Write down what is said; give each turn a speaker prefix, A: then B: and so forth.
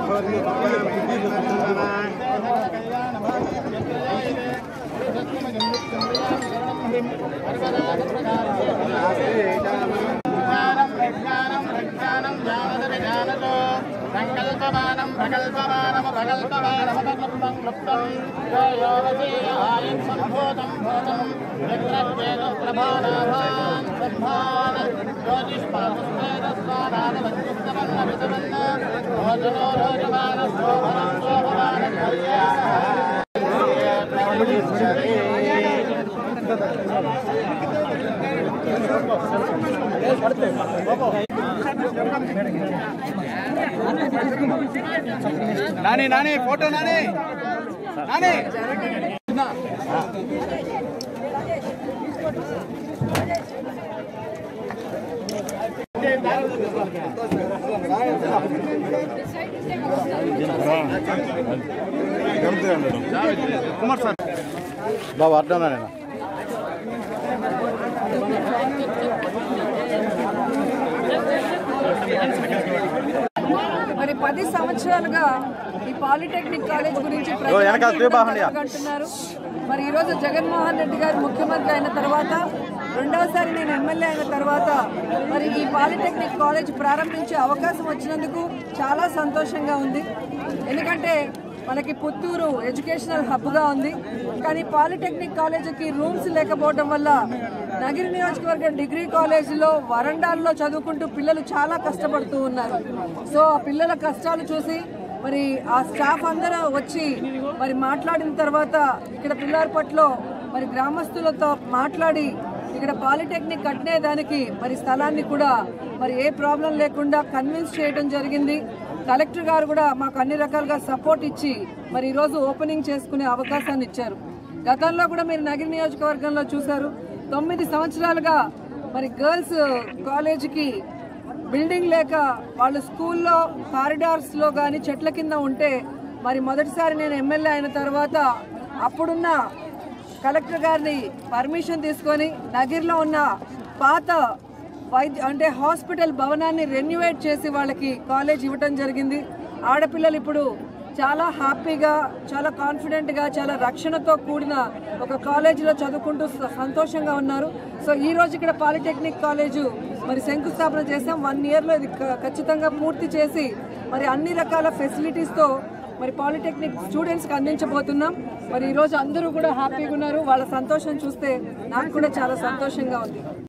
A: సంకల్పమానం ప్రకల్పమానమ ప్రకల్పమానమపక్లుప్తం క్లుప్తం యోగీయాయం సంభూతం భూతం యత్రత్యేన ప్రభానాభాన్ బ్రహ్మాన్ జ్యోతిష్పాదుస్వేద స్వాదాన వత్యుక్తమన్న వితమన్న భోజనో భోజమాన శోభనం శోభమాన
B: నాని నాని ఫోటో నాని నాని కుమార్ సార్ బాబు అర్థం నేను
C: మరి పది సంవత్సరాలుగా ఈ పాలిటెక్నిక్ కాలేజ్ గురించి
B: ఓ, వెనకాల శ్రీబాహుళ్య.
C: అంటున్నారు మరి ఈరోజు జగన్మోహన్ రెడ్డి గారు ముఖ్యమంత్రి అయిన తర్వాత రెండవసారి నేను ఎమ్మెల్యే అయిన తర్వాత మరి ఈ పాలిటెక్నిక్ కాలేజ్ ప్రారంభించే అవకాశం వచ్చినందుకు చాలా సంతోషంగా ఉంది ఎందుకంటే మనకి పుత్తూరు ఎడ్యుకేషనల్ హబ్గా ఉంది కానీ పాలిటెక్నిక్ కాలేజీకి రూమ్స్ లేకపోవడం వల్ల నగిరి నియోజకవర్గం డిగ్రీ కాలేజీలో వరండాల్లో చదువుకుంటూ పిల్లలు చాలా కష్టపడుతూ ఉన్నారు సో ఆ పిల్లల కష్టాలు చూసి మరి ఆ స్టాఫ్ అందరూ వచ్చి మరి మాట్లాడిన తర్వాత ఇక్కడ పిల్లారపట్లో మరి గ్రామస్తులతో మాట్లాడి ఇక్కడ పాలిటెక్నిక్ కట్టినే దానికి మరి స్థలాన్ని కూడా మరి ఏ ప్రాబ్లం లేకుండా కన్విన్స్ చేయడం జరిగింది కలెక్టర్ గారు కూడా మాకు అన్ని రకాలుగా సపోర్ట్ ఇచ్చి మరి ఈరోజు ఓపెనింగ్ చేసుకునే అవకాశాన్ని ఇచ్చారు గతంలో కూడా మీరు నగిరి నియోజకవర్గంలో చూశారు తొమ్మిది సంవత్సరాలుగా మరి గర్ల్స్ కాలేజీకి బిల్డింగ్ లేక వాళ్ళు స్కూల్లో కారిడార్స్లో కానీ చెట్ల కింద ఉంటే మరి మొదటిసారి నేను ఎమ్మెల్యే అయిన తర్వాత అప్పుడున్న కలెక్టర్ గారిని పర్మిషన్ తీసుకొని నగిరిలో ఉన్న పాత వైద్య అంటే హాస్పిటల్ భవనాన్ని రెన్యువేట్ చేసి వాళ్ళకి కాలేజ్ ఇవ్వటం జరిగింది ఆడపిల్లలు ఇప్పుడు చాలా హ్యాపీగా చాలా కాన్ఫిడెంట్గా చాలా రక్షణతో కూడిన ఒక కాలేజీలో చదువుకుంటూ స- సంతోషంగా ఉన్నారు సో ఈ రోజు ఇక్కడ పాలిటెక్నిక్ కాలేజు మరి శంకుస్థాపన చేసాం వన్ ఇయర్లో ఇది క- ఖచ్చితంగా పూర్తి చేసి మరి అన్ని రకాల ఫెసిలిటీస్తో మరి పాలిటెక్నిక్ స్టూడెంట్స్కి అందించబోతున్నాం మరి ఈరోజు అందరూ కూడా హ్యాపీగా ఉన్నారు వాళ్ళ సంతోషం చూస్తే నాకు కూడా చాలా సంతోషంగా ఉంది